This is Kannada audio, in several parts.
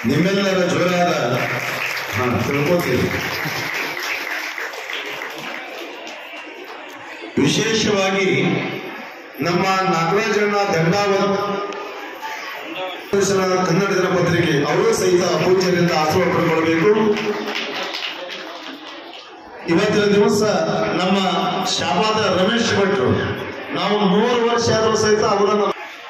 ನಿಮ್ಮೆಲ್ಲರ ಜೋರಾದ ಹಾ ತಿಳ್ಕೊತೀರಿ ವಿಶೇಷವಾಗಿ ನಮ್ಮ ನಾಗರಾಜಣ್ಣ ದಂಡಾವತ್ ಕನ್ನಡ ದಿನ ಪತ್ರಿಕೆ ಅವರು ಸಹಿತ ಪೂಜ್ಯರಿಂದ ಆಶೀರ್ವಾದ ಪಡ್ಕೊಳ್ಬೇಕು ಇವತ್ತಿನ ದಿವಸ ನಮ್ಮ ಶಾಪಾದ ರಮೇಶ್ ಭಟ್ರು ನಾವು ಮೂರು ವರ್ಷ ಆದರೂ ಸಹಿತ ಅವರನ್ನು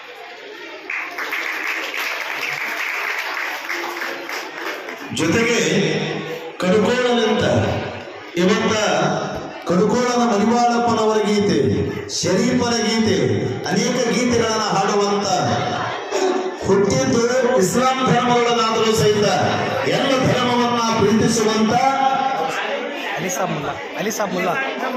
ಜೊತೆಗೆ ಕಡುಕೋಳನಿಂದ ಇವತ್ತ ಕಡುಕೋಳನ ಮರಿವಾಳಪ್ಪನವರ ಗೀತೆ ಶರೀಫರ ಗೀತೆ ಅನೇಕ ಗೀತೆಗಳನ್ನು ಹಾಡುವಂತ ಹುಟ್ಟಿದ್ದು ಇಸ್ಲಾಂ ಧರ್ಮಗಳನ್ನಾದರೂ ಸಹಿತ ಎಲ್ಲ ಧರ್ಮವನ್ನ ಪ್ರೀತಿಸುವಂತ ಅಲಿಸಾ ಮುಲ್ಲಾ ಅಲಿಸಾ ಮುಲ್ಲಾ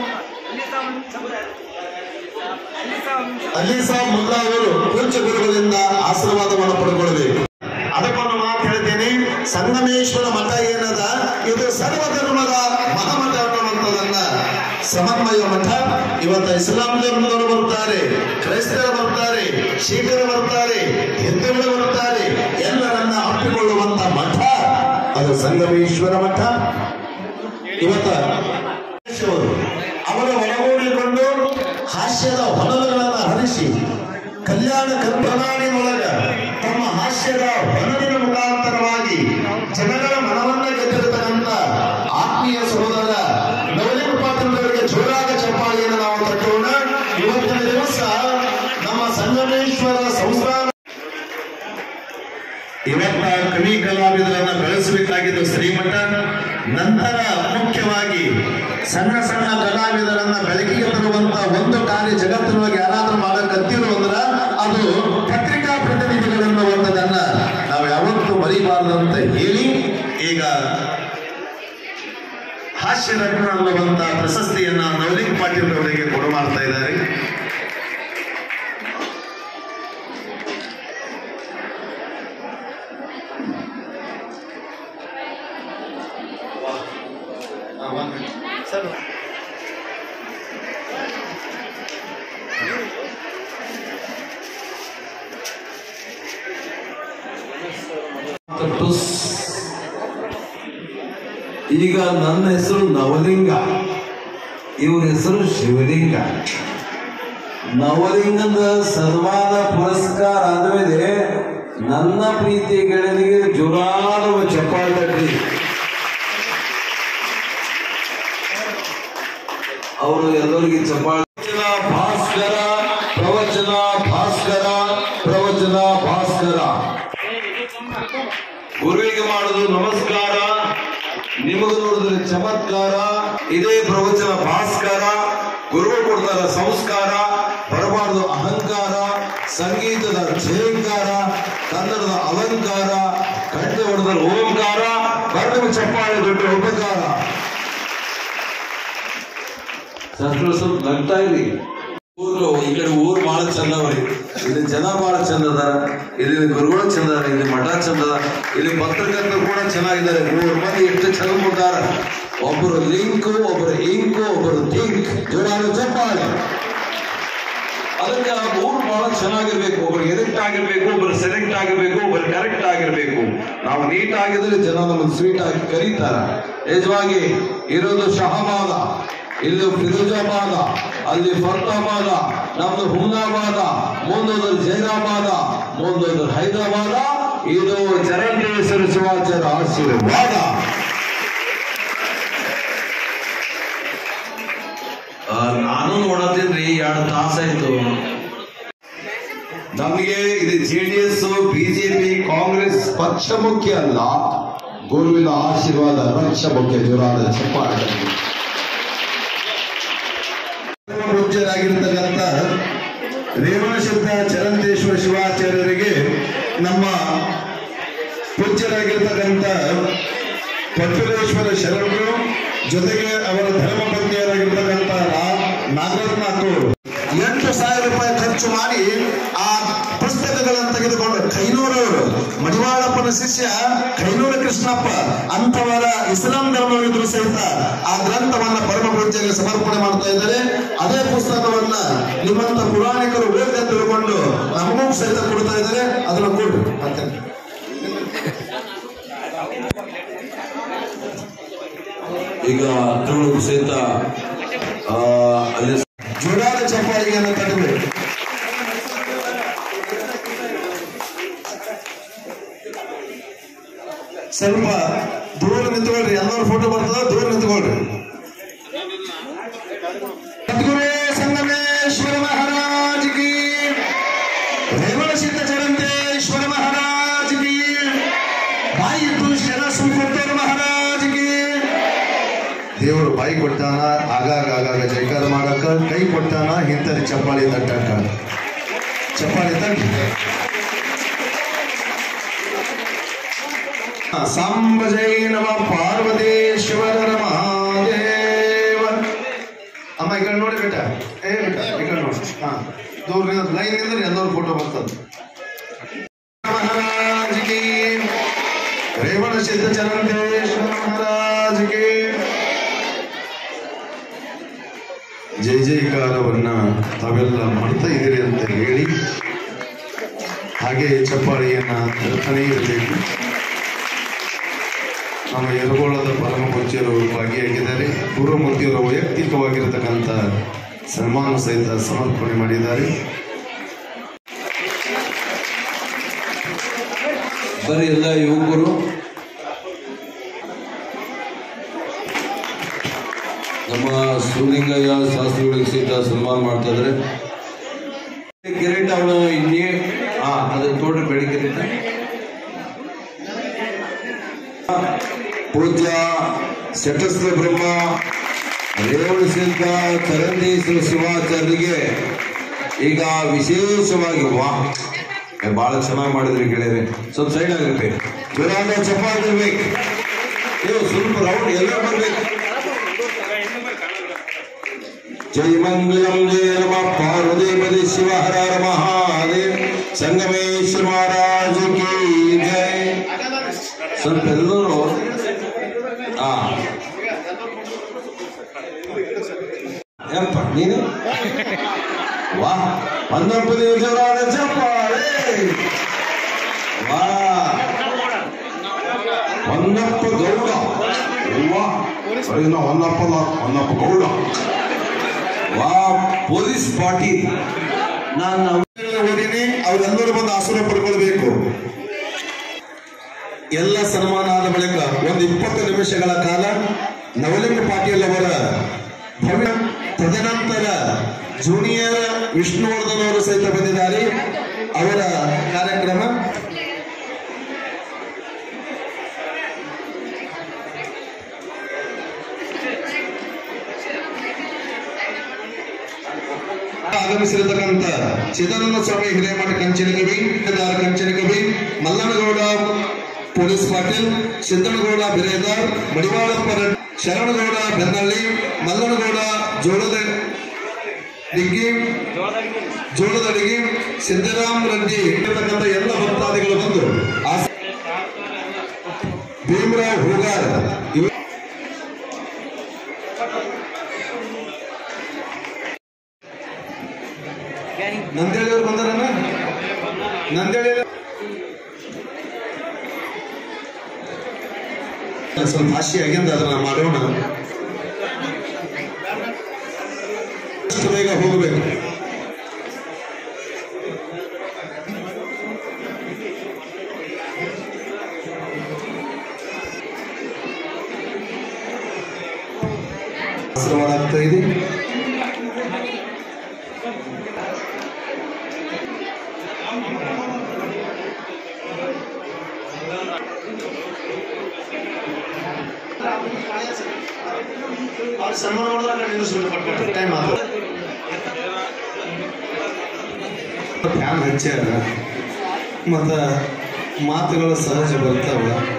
ಅಲೀಸಾ ಮುಲ್ಲಾ ಅವರು ಪೂಜ್ಯ ಗುರುಗಳಿಂದ ಆಶೀರ್ವಾದವನ್ನು ಪಡ್ಕೊಳ್ಬೇಕು ಅದಕ್ಕೊಂದು ಮಾತು ಹೇಳ್ತೇನೆ ಸಂಗಮೇಶ್ವರ ಮಠ ಏನದ ಇದು ಸರ್ವ ಧರ್ಮದ ಮಹಾಮಠ ಅನ್ನುವಂಥದನ್ನ ಸಮನ್ವಯ ಮಠ ಇವತ್ತು ಇಸ್ಲಾಂ ಧರ್ಮದವರು ಬರ್ತಾರೆ ಕ್ರೈಸ್ತರು ಬರ್ತಾರೆ ಶೀಖರು ಬರ್ತಾರೆ ಹಿಂದೂಗಳು ಬರ್ತಾರೆ ಎಲ್ಲರನ್ನ ಅಪ್ಪಿಕೊಳ್ಳುವಂತ ಮಠ ಅದು ಸಂಗಮೇಶ್ವರ ಮಠ ಇವತ್ತ ಅವರು ಅವರ ಒಳಗೂಡಿಕೊಂಡು ಹಾಸ್ಯದ ಹೊನಲುಗಳನ್ನು ಹರಿಸಿ ಕಲ್ಯಾಣ ಕರ್ಪನಾಡಿ ಒಳಗ ತಮ್ಮ ಹಾಸ್ಯದ ಹೊನಲಿನ ಮುಖಾಂತರವಾಗಿ ಜನಗಳ ಮನವನ್ನ ಗೆದ್ದಿರತಕ್ಕಂಥ ಆತ್ಮೀಯ ಸಹೋದರ ನವಲಿಂಗ ಪಾಟೀಲ್ರವರಿಗೆ ಜೋರಾದ ಚಪ್ಪಾಳಿಯನ್ನು ನಾವು ತಟ್ಟೋಣ ಇವತ್ತಿನ ದಿವಸ ನಮ್ಮ ಸಂಗಮೇಶ್ವರ ಸಂಸ್ಥಾನ ಇವತ್ತ ಕವಿ ಕಲಾವಿದರನ್ನ ಬೆಳೆಸಬೇಕಾಗಿದ್ದು ಶ್ರೀಮಠ ನಂತರ ಮುಖ್ಯವಾಗಿ ಸಣ್ಣ ಸಣ್ಣ ಕಲಾವಿದರನ್ನ ಬೆಳಕಿಗೆ ತರುವಂತ ಒಂದು ಕಾರ್ಯ ಜಗತ್ತಿನೊಳಗೆ ಯಾರಾದ್ರೂ ಮಾಡಕತ್ತಿರು ಅಂದ್ರ ಅದು ಪತ್ರಿಕಾ ಪ್ರತಿನಿಧಿಗಳನ್ನುವಂಥದ್ದನ್ನ ನಾವು ಯಾವತ್ತೂ ಮರಿಬಾರದಂತ ಹೇಳಿ ಈಗ ಹಾಸ್ಯ ರತ್ನ ಅನ್ನುವಂತ ಪ್ರಶಸ್ತಿಯನ್ನ ನವಲಿಂಗ್ ಪಾಟೀಲ್ ಅವರಿಗೆ ಕೊಡು ಮಾಡ್ತಾ ಇದ್ದಾರೆ ಸರ್ ಟುಸ್. ಈಗ ನನ್ನ ಹೆಸರು ನವಲಿಂಗ ಇವ್ರ ಹೆಸರು ಶಿವಲಿಂಗ ನವಲಿಂಗದ ಸನ್ಮಾನ ಪುರಸ್ಕಾರ ಆದ್ಮೇಲೆ ನನ್ನ ಪ್ರೀತಿಯ ಗೆಳೆಯನಿಗೆ ಜೋರಾದ ಚಪ್ಪಾಳೆ ತಟ್ಟಿ ಅವರು ಎಲ್ಲರಿಗೆ ಚಪ್ಪಾಳೆ ಭಾಸ್ಕರ ಪ್ರವಚನ ಭಾಸ್ಕರ ಪ್ರವಚನ ಭಾಸ್ಕರ ಗುರುವಿಗೆ ಮಾಡುದು ನಮಸ್ಕಾರ ನಿಮಗೂ ನೋಡಿದ್ರೆ ಚಮತ್ಕಾರ ಇದೇ ಪ್ರವಚನ ಭಾಸ್ಕರ ಗುರುಗಳು ಕೊಡ್ತಾರ ಸಂಸ್ಕಾರ ಬರಬಾರದು ಅಹಂಕಾರ ಸಂಗೀತದ ಝೇಂಕಾರ ಕನ್ನಡದ ಅಲಂಕಾರ ಕಂಠ ಹೊಡೆದ ಓಂಕಾರ ಕರ್ಣವ ಚಪ್ಪಾಳೆ ದೊಡ್ಡ ಉಪಕಾರ ಶಾಸ್ತ್ರ ಸ್ವಲ್ಪ ನಗ್ತಾ ಇರಿ ಊರು ಈ ಕಡೆ ಊರು ಬಹಳ ಚಂದ ಅವ್ರಿ ಇಲ್ಲಿ ಜನ ಬಹಳ ಚಂದ ಅದಾರ ಇಲ್ಲಿ ಗುರುಗಳು ಚಂದ ಅದಾರ ಇಲ್ಲಿ ಮಠ ಚಂದ ಅದ ಇಲ್ಲಿ ಪತ್ರಕರ್ತರು ಕೂಡ ಚೆನ್ನಾಗಿದ್ದಾರೆ ಮೂರು ಮಂದಿ ಎಷ್ಟು ಚಂದ ಕೊಡ್ತಾರ ಒಬ್ಬರು ಲಿಂಕ್ ಒಬ್ಬರು ಇಂಕು ಒಬ್ಬರು ಥಿಂಕ್ ಜೋಡಾನು ಚಪ್ಪಾಳೆ ಅದಕ್ಕೆ ಆ ಊರು ಬಹಳ ಚೆನ್ನಾಗಿರ್ಬೇಕು ಒಬ್ರು ಎಲೆಕ್ಟ್ ಆಗಿರ್ಬೇಕು ಒಬ್ರು ಸೆಲೆಕ್ಟ್ ಆಗಿರ್ಬೇಕು ಒಬ್ರು ಕರೆಕ್ಟ್ ಆಗಿರ್ಬೇಕು ನಾವು ನೀಟ್ ಆಗಿದ್ರೆ ಜನ ನಮ್ಮನ್ನು ಸ್ವೀಟ್ ಆಗಿ ಕರೀತಾರ ನಿಜವಾಗಿ ಇರೋದು ಶಹಬಾದ ಇಲ್ಲಿ ಫಿರೋಜಾಬಾದ ಅಲ್ಲಿ ಫರ್ತಾಬಾದ ನಮ್ದು ಹುಮ್ನಾಬಾದ ಮುಂದೊಂದು ಜೈರಾಬಾದ ಮುಂದೊಂದು ಹೈದರಾಬಾದ ಇದು ಚರಂಡೇಶ್ವರ ಶಿವಾಚಾರ್ಯ ಆಶೀರ್ವಾದ ಆ, ನಾನು ನೋಡತ್ತೀನ್ರಿ ಎರಡು ತಾಸಾಯ್ತು ನಮಗೆ ಇದು J D S BJP Congress ಪಕ್ಷ ಮುಖ್ಯ ಅಲ್ಲ ಗುರುವಿನ ಆಶೀರ್ವಾದ ರಕ್ಷ ಮುಖ್ಯ ಜೋರಾದ ಚಪ್ಪಾಳೆ ಪೂಜ್ಯರಾಗಿರ್ತಕ್ಕಂಥ ರೇವಣಸಿದ್ಧ ಚರಂತೇಶ್ವರ ಶಿವಾಚಾರ್ಯರಿಗೆ ನಮ್ಮ ಪೂಜ್ಯರಾಗಿರ್ತಕ್ಕಂಥ ಪಟ್ಟುರೇಶ್ವರ ಶರಣರು ಜೊತೆಗೆ ಅವರ ಧರ್ಮಪತ್ನಿಯರಾಗಿರ್ತಕ್ಕಂಥ ರಾ- ನಾಗರತ್ನ ಅಕ್ಕವರು ಎಂಟು ಸಾವಿರ ರೂಪಾಯಿ ಖರ್ಚು ಮಾಡಿ ಆ ಪುಸ್ತಕಗಳನ್ನು ತೆಗೆದುಕೊಂಡು ಕೈನೂರವರು ಮಡಿವಾಳಪ್ಪನ ಶಿಷ್ಯ ಕೈನೂರ ಕೃಷ್ಣಪ್ಪ ಅಂತವರ ಇಸ್ಲಾಂ ಧರ್ಮವಿದ್ರು ಸಹಿತ ಆ ಗ್ರಂಥವನ್ನ ಪರಮ ಪೂಜ್ಯರಿಗೆ ಸಮರ್ಪಣೆ ಮಾಡ್ತಾ ಇದ್ದಾರೆ ಅದೇ ಪುಸ್ತಕವನ್ನ ನಿಮ್ಮಂತ ಪುರಾಣಿಕರು ಓದಿ ತಿಳ್ಕೊಂಡು ನಮಗೂ ಸಹಿತ ಕೊಡ್ತಾ ಇದ್ದಾರೆ ಅದನ್ನ ಕೊಡ್ರಿ ಅಂತ ಈಗ ತುಳು ಸಹಿತ ಆ, ಅಲ್ಲಿ ಜೋರಾದ ಚಪ್ಪಾಳಿಗೆಯನ್ನು ತಟ್ಟಬೇಕು ಸ್ವಲ್ಪ ದೂರ ನಿಂತ್ಕೊಳ್ರಿ ಎಲ್ಲರೂ ಫೋಟೋ ಬರ್ತದ ದೂರ ನಿಂತ್ಕೊಳ್ರಿ ಸದ್ಗುರು ಸಂಗಮೇಶ್ವರ ಮಹಾರಾಜ್ ಕಿ ರೇವಣ ಸಿದ್ಧ ಜಯಂತೇಶ್ವರ ಮಹಾರಾಜ್ ಕಿ ಬಾಯಿ ಇದ್ದು ಶರ ಸುಂಕುತ್ತೇರ ಮಹಾರಾಜ್ ಕಿ ದೇವರು ಬಾಯಿ ಕೊಟ್ಟಾನ ಆಗಾಗ ಆಗಾಗ ಜೈಕಾರ ಮಾಡಕ ಕೈ ಕೊಟ್ಟಾನ ಹಿಂತಲ್ಲಿ ಚಪ್ಪಾಳಿ ತಟ್ಟಕ ಚಪ್ಪಾಳಿ ತಟ್ಟಿ ಸಾಂಬ ಜೈ ನಮ ಪಾರ್ವತೇಶ್ವರ ಮಹಾದೇವ ಅಮ್ಮ ಈ ಕಡೆ ನೋಡಿ ಬೇಟ ಏ ಬೇಟ ಈ ಕಡೆ ನೋಡಿ ಹಾ ದೂರ ಲೈನ್ ನಿಂದ್ರೆ ಎಲ್ಲರೂ ಫೋಟೋ ಬರ್ತದೆ ಮಹಾರಾಜ್ ಕಿ ರೇವಣ ಸಿದ್ಧ ಚರಂದೇಶ್ವರ ಮಹಾರಾಜ್ ಕಿ ಜೈ ಜೈಕಾರವನ್ನ ತಾವೆಲ್ಲ ಮಾಡ್ತಾ ಇದ್ದೀರಿ ಅಂತ ಹೇಳಿ ಹಾಗೆ ಚಪ್ಪಾಳಿಯನ್ನ ತರ್ತಾನೇ ಇರಬೇಕು ನಮ್ಮ ಯರಗೋಳದ ಪರಮ ಪೂಜ್ಯರು ಭಾಗಿಯಾಗಿದ್ದಾರೆ ಗುರುಮೂರ್ತಿಯವರ ವೈಯಕ್ತಿಕವಾಗಿರತಕ್ಕಂಥ ಸನ್ಮಾನ ಸಹಿತ ಸಮರ್ಪಣೆ ಮಾಡಿದ್ದಾರೆ ಬರೀ ಎಲ್ಲ ಯುವಕರು ನಮ್ಮ ಶಿವಲಿಂಗಯ್ಯ ಶಾಸ್ತ್ರಿಗಳಿಗೆ ಸಹಿತ ಸನ್ಮಾನ ಮಾಡ್ತಾ ಇದ್ದಾರೆ ಕಿರೀಟ ಅವನು ಇನ್ನೇ ಹಾ ಅದನ್ನ ತೋಡ್ರಿ ಬೆಳಿ ಕಿರೀಟ ಪೂಜ್ಯ ಶಟಸ್ಥ ಬ್ರಹ್ಮ ರೇವಣ ಸಿದ್ಧ ಚರಂದೀಶ್ವರ ಶಿವಾಚಾರ್ಯರಿಗೆ ಈಗ ವಿಶೇಷವಾಗಿ ವಾ ಏ, ಬಹಳ ಚೆನ್ನಾಗಿ ಮಾಡಿದ್ರಿ ಗೆಳೆಯರೆ ಸ್ವಲ್ಪ ಸೈಡ್ ಆಗಿರ್ಬೇಕು ಜೋರಾದ ಚಪ್ಪಾಳೆ ಇರ್ಬೇಕು ನೀವು ಸ್ವಲ್ಪ ರೌಂಡ್ ಎಲ್ಲ ಬರ್ಬೇಕು ಜೈ ಮಂಗಳಂ ಜಯ ನಮ ಪಾರ್ವದೇಪದಿ ಶಿವ ಹರ ಹರ ಮಹಾದೇವ್ ಸಂಗಮೇಶ್ವರ ಮಹಾರಾಜ ಕಿ ಜೈ ಸ್ವಲ್ಪ ಎಲ್ಲರೂ ಆ ಏನಪ್ಪ ನೀನು ವಾ ಒಂದೊಬ್ಬನೇ ಜೋರಾದ ಚಪ್ಪಾಳೆ ವಾ ಹೊನ್ನಪ್ಪ ಗೌಡ ವಾ ಇನ್ನು ಹೊನ್ನಪ್ಪ ಅಲ್ಲ, ಹೊನ್ನಪ್ಪ ಗೌಡ ವಾ ಪೊಲೀಸ್ ಪಾಟೀಲ್ ನಾನು ಓದಿನಿ ಅವರೆಲ್ಲರೂ ಬಂದು ಆಸನ ಪಡ್ಕೊಳ್ಬೇಕು ಎಲ್ಲ ಸನ್ಮಾನ ಆದ ಬಳಿಕ ಒಂದು ಇಪ್ಪತ್ತು ನಿಮಿಷಗಳ ಕಾಲ ನವಲಿಂಗ ಪಾಟೀಲ್ ಅವರ ಭವ್ಯ ತದನಂತರ ಜೂನಿಯರ್ ವಿಷ್ಣುವರ್ಧನ್ ಅವರು ಸಹಿತ ಬಂದಿದ್ದಾರೆ ಅವರ ಕಾರ್ಯಕ್ರಮ ಆಗಮಿಸಿರತಕ್ಕಂಥ ಚಿದಾನಂದ ಸ್ವಾಮಿ ಹಿರೇಮಠ ಕಂಚನಕವಿ ದಾರ ಕಂಚನಕವಿ ಮಲ್ಲನಗೌಡ ಪೊಲೀಸ್ ಪಾಟೀಲ್ ಸಿದ್ದನಗೌಡ ಬಿರೇದಾರ್ ಮಡಿವಾಳಪ್ಪ ರೆಡ್ಡಿ, ಶರಣಗೌಡ ಬೆನ್ನಳ್ಳಿ ಮಲ್ಲನಗೌಡ ಜೋಳದ ಡಿಗ್ಗಿ ಜೋಳದಡಿಗೆ ಸಿದ್ದರಾಮ್ ರೆಡ್ಡಿ ಇರತಕ್ಕಂಥ ಎಲ್ಲ ಭಕ್ತಾದಿಗಳು ಬಂದು ಆಸ- ಭೀಮರಾವ್ ಹೂಗಾರ್ ಇವ ನಂದೇಳಿ ಅವ್ರು ಬಂದಾರನ ನಂದೇಳಿ ಸ್ವಲ್ಪ ಭಾಷೆ ಆಗ್ಯಂದ ಅದನ್ನ ಮಾಡೋಣ ಅಷ್ಟು ಬೇಗ ಹೋಗಬೇಕು ಆಶ್ರಮ ಆಗ್ತಾ ಇದೆ ಅವ್ರು ಸನ್ಮಾನ ಮಾಡಿದ್ರೆ ನಿಲ್ಲಿಸ್ಬಿಟ್ಟು ಪಟ್ಟ ಟೈಮ್ ಆಯ್ತು ಫ್ಯಾನ್ ಹಚ್ಚಾರ ಮತ್ತ ಮಾತುಗಳು ಸಹಜ ಬರ್ತಾವ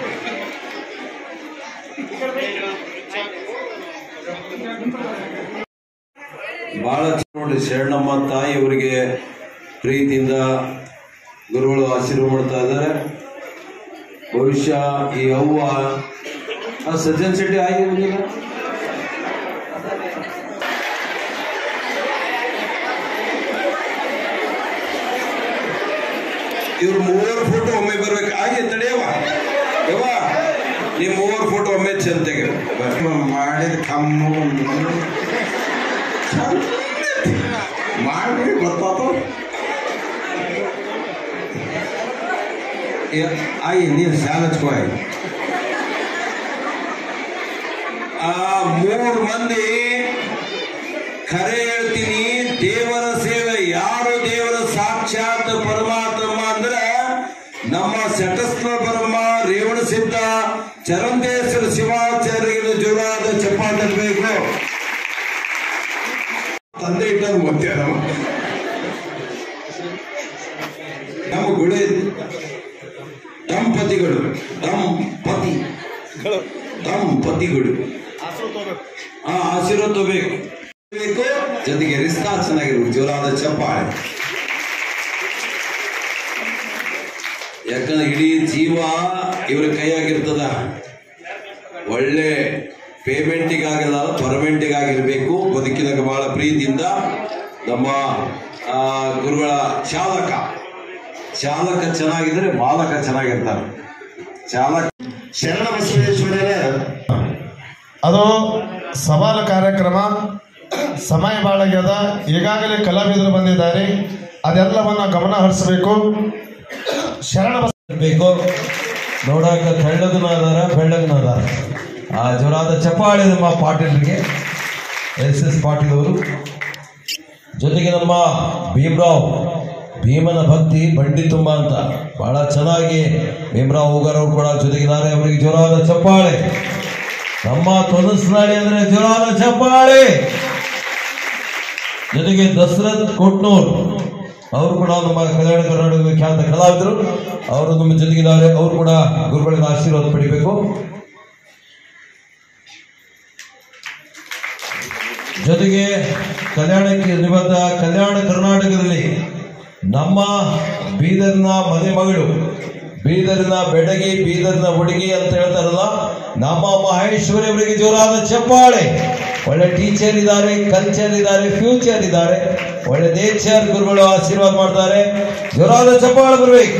ಬಹಳ ಚೆನ್ನಾಗ್ ನೋಡಿ ಶರಣಮ್ಮ ತಾಯಿಯವರಿಗೆ ಪ್ರೀತಿಯಿಂದ ಗುರುಗಳು ಆಶೀರ್ವಾದ ಮಾಡ್ತಾ ಇದ್ದಾರೆ ಭವಿಷ್ಯ ಈ ಅವ್ವ ಆ ಸಜ್ಜನ್ ಶೆಟ್ಟಿ ಆಗಿ ಬಂದಿಲ್ಲ ಇವ್ರು ಮೂವರು ಫೋಟೋ ಒಮ್ಮೆ ಬರ್ಬೇಕು ಹಾಗೆ ತಡೆಯವ ಯವ್ವ ನೀವು ಮೂವರು ಫೋಟೋ ಒಮ್ಮೆ ಚೆಂತೆಗೆ ಮಾಡಿ ಮಾಡಿದ ಕಮ್ಮು ಮಾಡಿ ಗೊತ್ತಾತ ಆಯಿ ನೀನು ಶಾಲೆ ಹಚ್ಕೋ ಆಯಿ ಆ ಮೂರು ಮಂದಿ ಖರೆ ಹೇಳ್ತೀನಿ ದೇವರ ಸೇವೆ ಯಾರು ದೇವರ ಸಾಕ್ಷಾತ್ ಪರಮಾತ್ಮ ಅಂದ್ರೆ ನಮ್ಮ ಸೆಟಸ್ನ ಪರಮ ರೇವಣ ಸಿದ್ಧ ಚರಂದೇಶ್ವರ ಶಿವಾಚಾರ್ಯರಿಗೆ ಜೋರಾದ ಚಪ್ಪಾಟಬೇಕು ತಂದೆ ಇಟ್ಟದ್ದು ಮತ್ತೆ ನಮ್ಮ ನಮ್ಮ ಗುಳೆ ದಂಪತಿಗಳು ದಂಪತಿ ದಂಪತಿಗಳು ಆ ಆಶೀರ್ವಾದ ತಗೋಬೇಕು ಬೇಕು ಜೊತೆಗೆ ರಿಸ್ತಾ ಚೆನ್ನಾಗಿರ್ಬೇಕು ಜೋರಾದ ಚಪ್ಪಾಳೆ ಯಾಕಂದ್ರೆ ಇಡೀ ಜೀವ ಇವ್ರ ಕೈಯಾಗಿರ್ತದ ಒಳ್ಳೆ ಪೇಮೆಂಟಿಗಾಗಲ್ಲ ಪರ್ಮೆಂಟಿಗಾಗಿರ್ಬೇಕು ಬದುಕಿನಾಗ ಬಹಳ ಪ್ರೀತಿಯಿಂದ ನಮ್ಮ ಆ, ಗುರುಗಳ ಚಾಲಕ ಚಾಲಕ ಚೆನ್ನಾಗಿದ್ರೆ ಬಾಲಕ ಚೆನ್ನಾಗಿರ್ತಾರೆ ಚಾಲಕ ಶರಣ ಬಸವೇಶ್ವರರ ಅದು ಸವಾಲು ಕಾರ್ಯಕ್ರಮ ಸಮಯ ಬಾಳಾಗ್ಯದ ಈಗಾಗಲೇ ಕಲಾವಿದರು ಬಂದಿದ್ದಾರೆ ಅದೆಲ್ಲವನ್ನ ಗಮನ ಹರಿಸಬೇಕು ಶರಣ ಬಸ ಬೇಕು ನೋಡಾಕ ತೆಳ್ಳಗನ ಅದಾರ ಬೆಳ್ಳಗನ ಅದಾರ ಆ ಜೋರಾದ ಚಪ್ಪಾಳೆ ನಮ್ಮ ಪಾಟೀಲ್ರಿಗೆ ಎಸ್ ಎಸ್ ಪಾಟೀಲ್ ಅವರು ಜೊತೆಗೆ ನಮ್ಮ ಭೀಮರಾವ್ ಭೀಮನ ಭಕ್ತಿ ಬಂಡಿ ತುಂಬ ಅಂತ ಬಹಳ ಚೆನ್ನಾಗಿ ಭೀಮರಾವ್ ಹೋಗರ್ ಅವರು ಕೂಡ ಜೊತೆಗಿದ್ದಾರೆ ಅವರಿಗೆ ಜೋರಾದ ಚಪ್ಪಾಳೆ ನಮ್ಮ ತೊಲಸ್ನಾಳಿ ಅಂದ್ರೆ ಜೋರಾದ ಚಪ್ಪಾಳೆ ಜೊತೆಗೆ ದಶರಥ್ ಕೊಟ್ನೂರ್ ಅವರು ಕೂಡ ನಮ್ಮ ಕಲ್ಯಾಣ ಕರ್ನಾಟಕದ ಖ್ಯಾತ ಕಲಾವಿದರು ಅವರು ನಮ್ಮ ಜೊತೆಗಿದ್ದಾರೆ ಅವರು ಕೂಡ ಗುರುಗಳಿಂದ ಆಶೀರ್ವಾದ ಪಡಿಬೇಕು ಜೊತೆಗೆ ಕಲ್ಯಾಣಕ್ಕೆ ನಿಬದ್ಧ ಕಲ್ಯಾಣ ಕರ್ನಾಟಕದಲ್ಲಿ ನಮ್ಮ ಬೀದರ್ನ ಮನೆ ಮಗಳು ಬೀದರಿನ ಬೆಡಗಿ ಬೀದರ್ನ ಹುಡುಗಿ ಅಂತ ಹೇಳ್ತಾರಲ್ಲ ನಮ್ಮ ಮಹೇಶ್ವರಿ ಅವರಿಗೆ ಜೋರಾದ ಚಪ್ಪಾಳೆ ಒಳ್ಳೆ ಟೀಚರ್ ಇದ್ದಾರೆ ಕಲ್ಚರ್ ಇದ್ದಾರೆ ಫ್ಯೂಚರ್ ಇದ್ದಾರೆ ಒಳ್ಳೆ ನೇಚರ್ ಗುರುಗಳು ಆಶೀರ್ವಾದ ಮಾಡ್ತಾರೆ ಜೋರಾದ ಚಪ್ಪಾಳೆ ಬರ್ಬೇಕು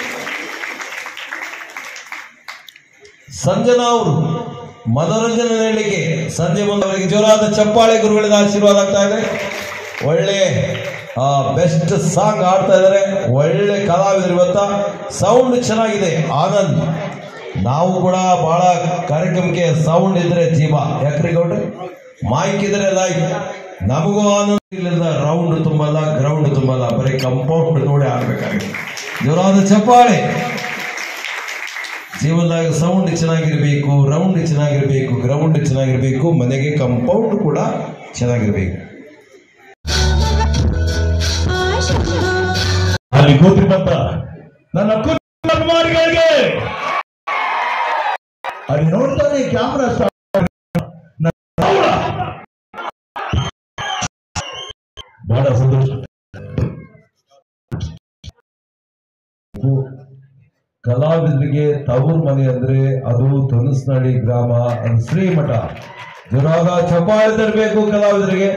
ಸಂಜನಾ ಅವರು ಮನೋರಂಜನೆ ನೀಡಲಿಕ್ಕೆ ಸಂಜೆ ಮುಂದೆ ಅವರಿಗೆ ಜೋರಾದ ಚಪ್ಪಾಳೆ ಗುರುಗಳಿಂದ ಆಶೀರ್ವಾದ ಆಗ್ತಾ ಇದೆ ಒಳ್ಳೆ ಬೆಸ್ಟ್ ಸಾಂಗ್ ಆಡ್ತಾ ಇದ್ದಾರೆ ಒಳ್ಳೆ ಕಲಾವಿದರು ಇವತ್ತ ಸೌಂಡ್ ಚೆನ್ನಾಗಿದೆ ಆನಂದ್ ನಾವು ಕೂಡ ಬಹಳ ಕಾರ್ಯಕ್ರಮಕ್ಕೆ ಸೌಂಡ್ ಇದ್ರೆ ಜೀವ ಯಾಕ್ರಿ ಗೌಡ್ರೆ ಮೈಕ್ ಇದ್ರೆ ಲೈಫ್ ನಮಗೂ ಆನಂದ ಇಲ್ಲಿಂದ ರೌಂಡ್ ತುಂಬಲ್ಲ ಗ್ರೌಂಡ್ ತುಂಬಲ್ಲ ಬರೀ ಕಂಪೌಂಡ್ ನೋಡಿ ಆಡ್ಬೇಕಾಗುತ್ತೆ ಜೋರಾದ ಚಪ್ಪಾಳೆ ಜೀವನದಾಗ ಸೌಂಡ್ ಚೆನ್ನಾಗಿರ್ಬೇಕು ರೌಂಡ್ ಚೆನ್ನಾಗಿರ್ಬೇಕು ಗ್ರೌಂಡ್ ಚೆನ್ನಾಗಿರ್ಬೇಕು ಮನೆಗೆ ಕಂಪೌಂಡ್ ಕೂಡ ಚೆನ್ನಾಗಿರ್ಬೇಕು ಅಲ್ಲಿ ಕೂತಿರುವಂತ ನನ್ನ ಕುಟುಂಬ ಅಭಿಮಾನಿಗಳಿಗೆ ಅಲ್ಲಿ ನೋಡ್ತಾನೆ ಕ್ಯಾಮ್ರಾ ಬಹಳ ಸಂತೋಷ ಕಲಾವಿದರಿಗೆ ತವರು ಮನೆ ಅಂದ್ರೆ ಅದು ಧನುಸ್ನಾಡಿ ಗ್ರಾಮ ಅದು ಶ್ರೀಮಠ ಜೋರಾದ ಚಪ್ಪಾಳೆ ತರಬೇಕು ಕಲಾವಿದರಿಗೆ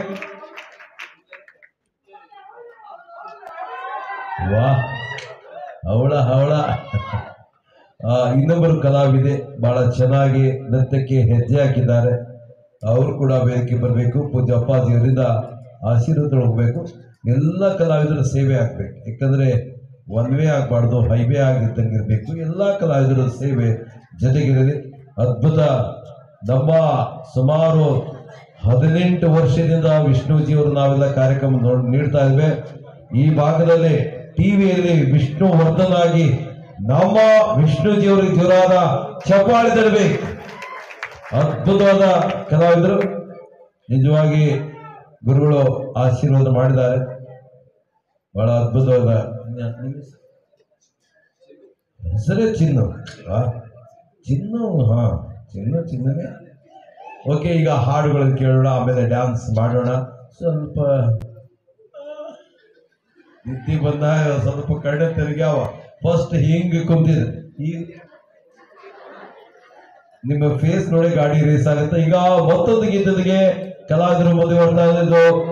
ವಾ ಅವಳ ಅವಳ ಆ, ಇನ್ನೊಬ್ಬರು ಕಲಾವಿದೆ ಬಹಳ ಚೆನ್ನಾಗಿ ನೃತ್ಯಕ್ಕೆ ಹೆಜ್ಜೆ ಹಾಕಿದ್ದಾರೆ ಅವರು ಕೂಡ ವೇದಿಕೆ ಬರಬೇಕು ಪೂಜ್ಯ ಅಪ್ಪಾಜಿಯವರಿಂದ ಆಶೀರ್ವಾದ ಹೋಗ್ಬೇಕು ಎಲ್ಲ ಕಲಾವಿದರ ಸೇವೆ ಆಗ್ಬೇಕು ಯಾಕಂದ್ರೆ ಒನ್ ವೇ ಆಗಬಾರ್ದು ಹೈವೇ ಆಗಿದ್ದಂಗೆ ಇರಬೇಕು ಎಲ್ಲ ಕಲಾವಿದರ ಸೇವೆ ಜೊತೆಗಿರಲಿ ಅದ್ಭುತ ನಮ್ಮ ಸುಮಾರು ಹದಿನೆಂಟು ವರ್ಷದಿಂದ ವಿಷ್ಣುಜಿಯವರು ನಾವೆಲ್ಲ ಕಾರ್ಯಕ್ರಮ ನೋಡ್ ನೀಡ್ತಾ ಇದ್ವಿ ಈ ಭಾಗದಲ್ಲಿ ಟಿವಿಯಲ್ಲಿ ವಿಷ್ಣು ವರ್ಧನ್ ಆಗಿ ನಮ್ಮ ವಿಷ್ಣುಜಿಯವರಿಗೆ ಜೋರಾದ ಚಪ್ಪಾಳೆ ತರಬೇಕು ಅದ್ಭುತವಾದ ಕಲಾವಿದರು ನಿಜವಾಗಿ ಗುರುಗಳು ಆಶೀರ್ವಾದ ಮಾಡಿದ್ದಾರೆ ಬಹಳ ಅದ್ಭುತವಾದ ನ- ನಿಮ್ಮ ಹೆಸರು? ಹೆಸರೇ ಚಿನ್ನು ಆ? ಚಿನ್ನು ಹಾ ಚಿನ್ನು ಚಿನ್ನನೇ ಓಕೆ ಈಗ ಹಾಡುಗಳನ್ನು ಕೇಳೋಣ ಆಮೇಲೆ ಡ್ಯಾನ್ಸ್ ಮಾಡೋಣ ಸ್ವಲ್ಪ ನಿದ್ದೆ ಬಂದಾಗ ಸ್ವಲ್ಪ ಕಡೆ ತೆರಿಗ್ಯಾವ ಫಸ್ಟ್ ಹಿಂಗ್ ಕುಂತಿದೆ ಈ ನಿಮ್ಮ ಫೇಸ್ ನೋಡಿ ಗಾಡಿ ರೇಸ್ ಆಗುತ್ತೆ ಈಗ ಮತ್ತೊಂದು ಗೀತದಿಗೆ ಕಲಾವಿದರು ಮುಂದೆ ಬರ್ತಾ ಇದ್ದು